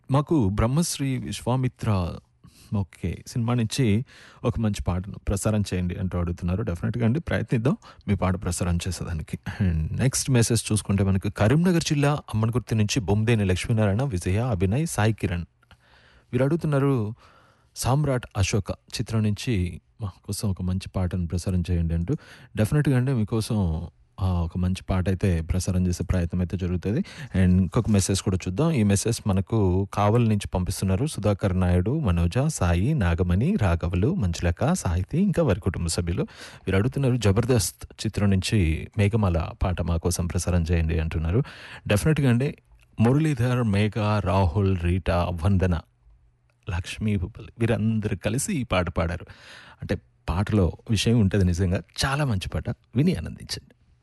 మాకు Brahmasri Vishwamitra okay cinema నుంచి ఒక మంచి పాటను ప్రసారం చేయండి అంటూ అడుగుతున్నారు డెఫినెట్గా అండి ప్రయత్నిద్దాం మీ పాట ప్రసారం చేసేదానికి అండ్ నెక్స్ట్ మెసేజ్ చూసుకుంటే మనకు కరీంనగర్ జిల్లా అమ్మనగుర్తి నుంచి బొమ్మిదేని లక్ష్మీనారాయణ విజయ అభినయ్ సాయి కిరణ్ వీరు అడుగుతున్నారు సామ్రాట్ అశోక చిత్రం నుంచి మా కోసం ఒక మంచి పాటను ప్రసారం చేయండి అంటూ డెఫినెట్గా అంటే మీకోసం ఆ, ఒక మంచి పాట అయితే ప్రసారం చేసే ప్రయత్నం అయితే జరుగుతుంది అండ్ ఇంకొక మెసేజ్ కూడా చూద్దాం ఈ మెసేజ్ మనకు కావల్ నుంచి పంపిస్తున్నారు సుధాకర్ నాయుడు మనోజ సాయి నాగమణి రాఘవులు మంచులక సాహితి ఇంకా వారి కుటుంబ సభ్యులు వీరు అడుగుతున్నారు జబర్దస్త్ చిత్రం నుంచి మేఘమాల పాట మా కోసం ప్రసారం చేయండి అంటున్నారు డెఫినెట్గా అండి మురళీధర్ మేఘ రాహుల్ రీటా వందన లక్ష్మీ భూపల్లి వీరందరూ కలిసి ఈ పాట పాడారు అంటే పాటలో విషయం ఉంటుంది నిజంగా చాలా మంచి పాట విని ఆనందించండి